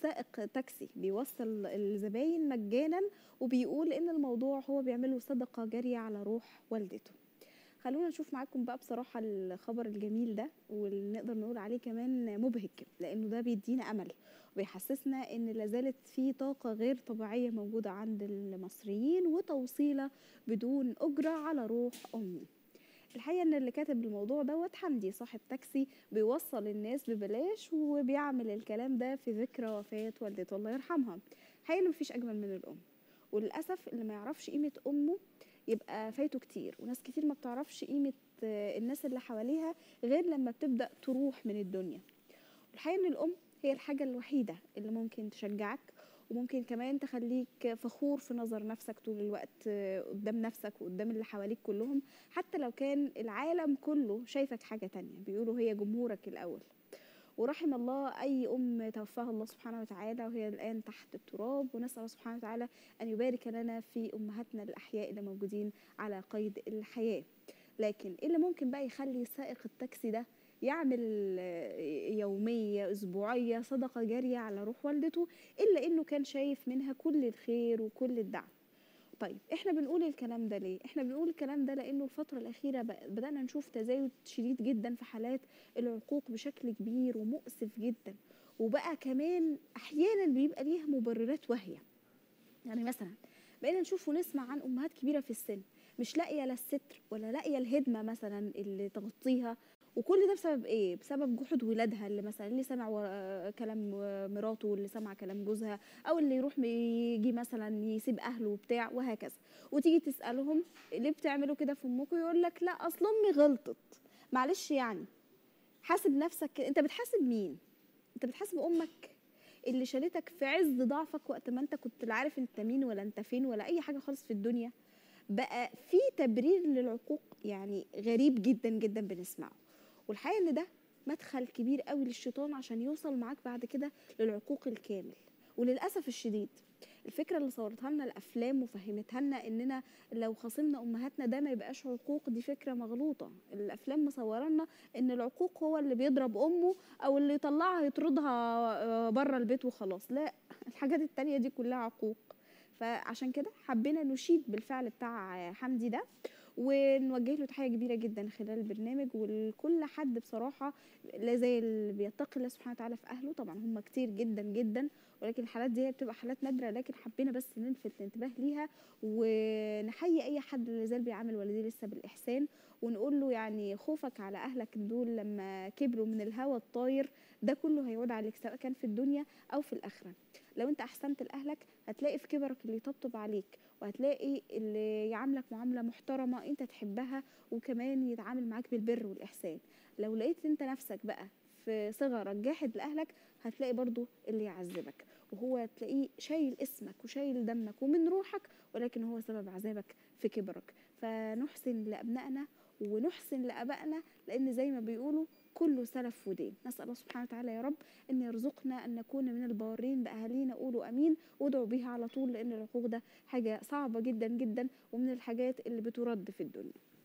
سائق تاكسي بيوصل الزباين مجانا وبيقول ان الموضوع هو بيعمله صدقه جاريه على روح والدته خلونا نشوف معاكم بقى بصراحة الخبر الجميل ده واللي نقدر نقول عليه كمان مبهج لأنه ده بيدينا أمل وبيحسسنا إن لازالت في طاقة غير طبيعية موجودة عند المصريين وتوصيلة بدون أجرة على روح أمي الحقيقه ان اللي كاتب الموضوع دوت حمدي صاحب تاكسي بيوصل الناس ببلاش وبيعمل الكلام ده في ذكرى وفاه والدته الله يرحمها الحقيقه ان مفيش اجمل من الام وللاسف اللي ما يعرفش قيمه امه يبقى فايته كتير وناس كتير ما بتعرفش قيمه الناس اللي حواليها غير لما بتبدا تروح من الدنيا الحقيقه ان الام هي الحاجه الوحيده اللي ممكن تشجعك وممكن كمان تخليك فخور في نظر نفسك طول الوقت قدام نفسك وقدام اللي حواليك كلهم حتى لو كان العالم كله شايفك حاجة تانية بيقولوا هي جمهورك الأول ورحم الله أي أم توفاها الله سبحانه وتعالى وهي الآن تحت التراب ونسأل الله سبحانه وتعالى أن يبارك لنا في أمهاتنا الأحياء اللي موجودين على قيد الحياة لكن إيه اللي ممكن بقى يخلي سائق التاكسي ده يعمل يومية أسبوعية صدقة جارية على روح والدته إلا إنه كان شايف منها كل الخير وكل الدعم طيب احنا بنقول الكلام ده ليه احنا بنقول الكلام ده لانه الفتره الاخيره بدانا نشوف تزايد شديد جدا في حالات العقوق بشكل كبير ومؤسف جدا وبقى كمان احيانا بيبقى ليها مبررات واهيه يعني مثلا بقينا نشوف ونسمع عن امهات كبيره في السن مش لاقيه لا الستر ولا لاقيه الهدمه مثلا اللي تغطيها وكل ده بسبب ايه بسبب جحود ولادها اللي مثلا اللي سمع كلام مراته واللي سمع كلام جوزها او اللي يروح يجي مثلا يسيب اهله وبتاع وهكذا وتيجي تسالهم ليه بتعملوا كده في امكم يقول لك لا اصل امي غلطت معلش يعني حاسب نفسك انت بتحاسب مين انت بتحاسب امك اللي شالتك في عز ضعفك وقت ما انت كنت لا عارف انت مين ولا انت فين ولا اي حاجه خالص في الدنيا بقى في تبرير للعقوق يعني غريب جدا جدا بنسمعه والحقيقه ان ده مدخل كبير قوي للشيطان عشان يوصل معاك بعد كده للعقوق الكامل وللاسف الشديد الفكره اللي صورتها لنا الافلام وفهمتها لنا اننا لو خاصمنا امهاتنا ده ما يبقاش عقوق دي فكره مغلوطه الافلام مصوره لنا ان العقوق هو اللي بيضرب امه او اللي يطلعها يطردها بره البيت وخلاص لا الحاجات التانية دي كلها عقوق فعشان كده حبينا نشيد بالفعل بتاع حمدي ده ونوجه له تحيه كبيره جدا خلال البرنامج ولكل حد بصراحه لا زال بيتقي الله سبحانه وتعالى في اهله طبعا هم كتير جدا جدا ولكن الحالات دي بتبقى حالات نادره لكن حبينا بس نلفت الانتباه ليها ونحيي اي حد لا زال بيعامل والديه لسه بالاحسان ونقول له يعني خوفك على اهلك دول لما كبروا من الهوى الطاير ده كله هيعود عليك سواء كان في الدنيا او في الاخره لو انت احسنت لاهلك هتلاقي في كبرك اللي يطبطب عليك وهتلاقي اللي يعاملك معامله محترمه انت تحبها وكمان يتعامل معاك بالبر والاحسان لو لقيت انت نفسك بقى في صغرك جاحد لاهلك هتلاقي برضو اللي يعذبك وهو تلاقيه شايل اسمك وشايل دمك ومن روحك ولكن هو سبب عذابك في كبرك فنحسن لابنائنا ونحسن لابائنا لان زي ما بيقولوا كله سلف ودين نسال الله سبحانه وتعالى يا رب ان يرزقنا ان نكون من البارين باهالينا قولوا امين وادعوا بيها على طول لان العقوق ده حاجه صعبه جدا جدا ومن الحاجات اللي بترد في الدنيا